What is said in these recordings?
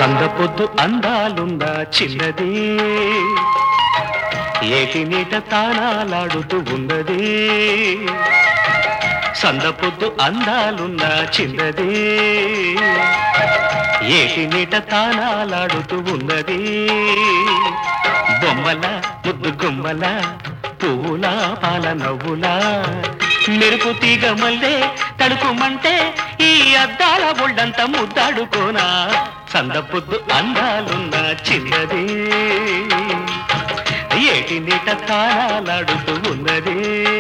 సందపొద్దు అందాలున్న చిన్నది ఏటి నీట తానాలాడుతూ ఉన్నది సందపొద్దు అందాలున్న చిన్నది ఏటి నీట తానాలాడుతూ ఉన్నది బొమ్మల ముద్దు గుమ్మల పువ్వుల పాల నవ్వులా మెరుపు తీగ మల్లే తడుకుమంటే ఈ అద్దాల ఒళ్ళంత ముద్దాడుకోనా సందపొద్దు అందాలున్న చిన్నది ఏటి నీట తాళాలాడుతూ ఉన్నది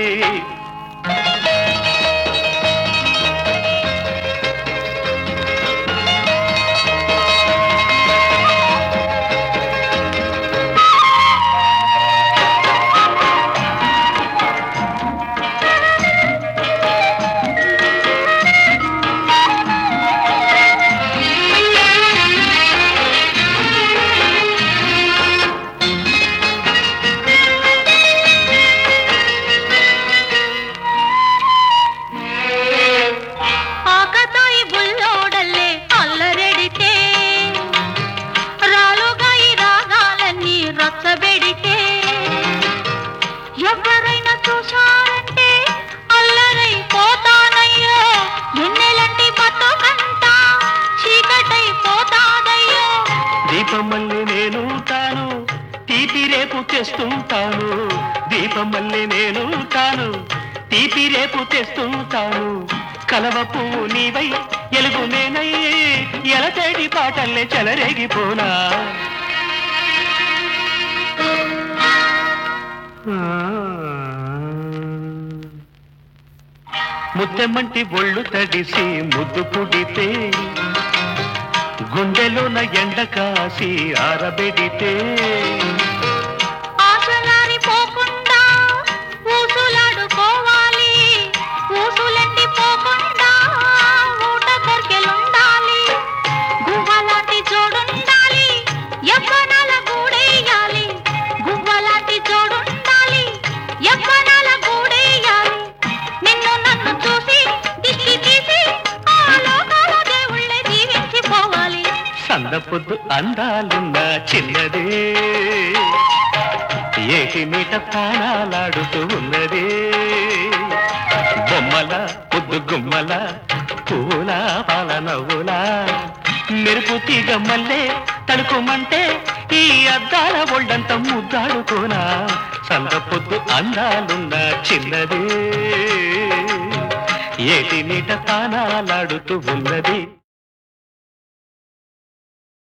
ಆಕತಾಯಿ ಬುಲ್ಲೋಡಲ್ಲೇ అల్లరెడితే రాలుగాయి రాగాలన్నీ రచ్చబెడితే ఎవరైనా చూశారంటే అల్లరై పోతానయ్యో ఎన్నెలంటి బతుకంట చీకటై పోతాదయ్యో దీపమల్లి నేను తాను తీపి రేపు తెస్తుంటాను దీపమల్లి నేను తాను తీపి రేపు తెస్తుంటాను కలవ పువ్వు నీవై ఎలుగు నేనై ఎలతేడి పాటల్లే చెలరేగిపోనా ముత్తెమ్మంటి ఒళ్ళు తడిసి ముద్దు పుడితే గుండెలోన ఎండ కాసి ఆరబెడితే ఆశలారి పోకుండా ఊసులాడుకోవాలి ఊసులెండి పోకుండా ఊట కొరికెలుండాలి గువ్వలాంటి జోడుండాలి యవ్వనాల గూడేయాలి గువ్వలాంటి జోడుండాలి యవ్వనాల గూడేయాలి నిన్ను నన్ను చూసి దిష్టి తీసి ఆ లోకాల దేవుళ్ళే జీవించిపోవాలి సందపొద్దు అందాలున్న చిన్నదే ఏటి మీట ప్రాణాలాడుతూ ఉన్నదే బొమ్మల ముద్దు గుమ్మల పూల పాల నవ్వుల మెరుపు తీగ మల్లే తడుకుమంటే ఈ అద్దాల ఒళ్ళంత ముద్దాడుకోనా సందపొద్దు అందాలున్న చిన్నదే ఏటి నీట తానాలాడుతూ ఉన్నది